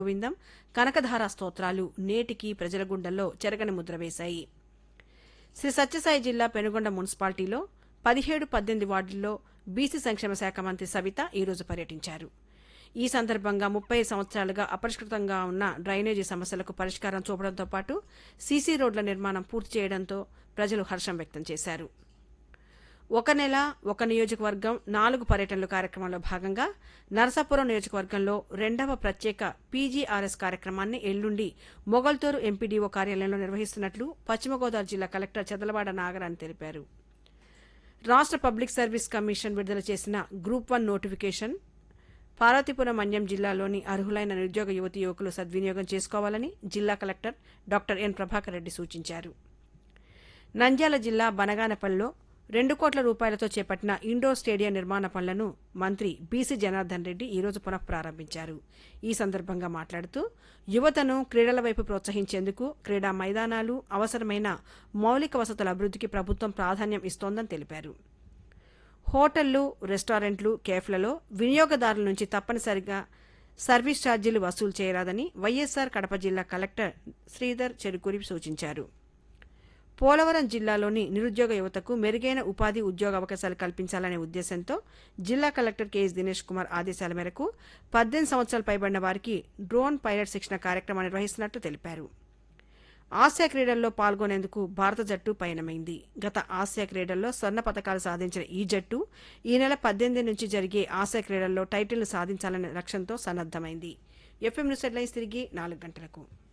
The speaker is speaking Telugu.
గోవిందం కనకధార స్తోత్రాలు నేటికి ప్రజల గుండెల్లో చెరగని ముద్ర వేశాయి శ్రీ సత్యసాయి జిల్లా పెనుగొండ మున్సిపాలిటీలో పదిహేడు పద్దెనిమిది వార్డుల్లో బీసీ సంక్షేమ శాఖ మంత్రి సవిత ఈరోజు పర్యటించారు ఈ సందర్భంగా ముప్పై సంవత్సరాలుగా అపరిష్కృతంగా ఉన్న డ్రైనేజీ సమస్యలకు పరిష్కారం చూపడంతో పాటు సీసీ రోడ్ల నిర్మాణం పూర్తి చేయడంతో ప్రజలు హర్షం వ్యక్తం చేశారు ఒక నెల ఒక నియోజకవర్గం నాలుగు పర్యటనలు కార్యక్రమంలో భాగంగా నరసాపురం నియోజకవర్గంలో రెండవ ప్రత్యేక పీజీఆర్ఎస్ కార్యక్రమాన్ని ఎల్లుండి మొగల్తూరు ఎంపీడీఓ కార్యాలయంలో నిర్వహిస్తున్నట్లు పశ్చిమ గోదావరి జిల్లా కలెక్టర్ చదలవాడ నాగరాణి తెలిపారు రాష్ట్ర పబ్లిక్ సర్వీస్ కమిషన్ విడుదల చేసిన group one notification Parvathipuram Manyam జిల్లాలోని అర్హులైన నిరుద్యోగ యువతి యువకులు సద్వినియోగం చేసుకోవాలని జిల్లా collector doctor N Prabhakar Reddy సూచించారు నంద్యాల జిల్లా బనగానపల్లిలో రెండు కోట్ల రూపాయలతో చేపట్టిన ఇండోర్ స్టేడియం నిర్మాణ పనులను మంత్రి బీసీ జనార్దన్ రెడ్డి ఈరోజు పునః ప్రారంభించారు ఈ సందర్భంగా మాట్లాడుతూ యువతను క్రీడల వైపు ప్రోత్సహించేందుకు క్రీడా మైదానాలు అవసరమైన మౌలిక వసతుల అభివృద్ధికి ప్రభుత్వం ప్రాధాన్యం ఇస్తోందని తెలిపారు హోటళ్లు రెస్టారెంట్లు కేఫ్లలో వినియోగదారుల నుంచి తప్పనిసరిగా సర్వీస్ ఛార్జీలు వసూలు చేయరాదని వైఎస్సార్ కడప జిల్లా కలెక్టర్ శ్రీధర్ చెరుకూరి సూచించారు పోలవరం జిల్లాలోని నిరుద్యోగ యువతకు మెరుగైన ఉపాధి ఉద్యోగ అవకాశాలు కల్పించాలనే ఉద్దేశంతో జిల్లా కలెక్టర్ కెఎస్ దినేష్ కుమార్ ఆదేశాల మేరకు పద్దెనిమిది సంవత్సరాలు పైబడిన వారికి డ్రోన్ పైలట్ శిక్షణ కార్యక్రమం నిర్వహిస్తున్నట్లు తెలిపారు ఆసియా క్రీడల్లో పాల్గొనేందుకు భారత జట్టు పయనమైంది గత ఆసియా క్రీడల్లో స్వర్ణ పథకాలు సాధించిన ఈ జట్టు ఈ నెల పద్దెనిమిది నుంచి జరిగే ఆసియా క్రీడల్లో టైటిల్ను సాధించాలనే లక్ష్యంతో సన్నద్దమైంది ఎఫ్ఎం న్యూస్ హెడ్లైన్స్ తిరిగి నాలుగు గంటలకు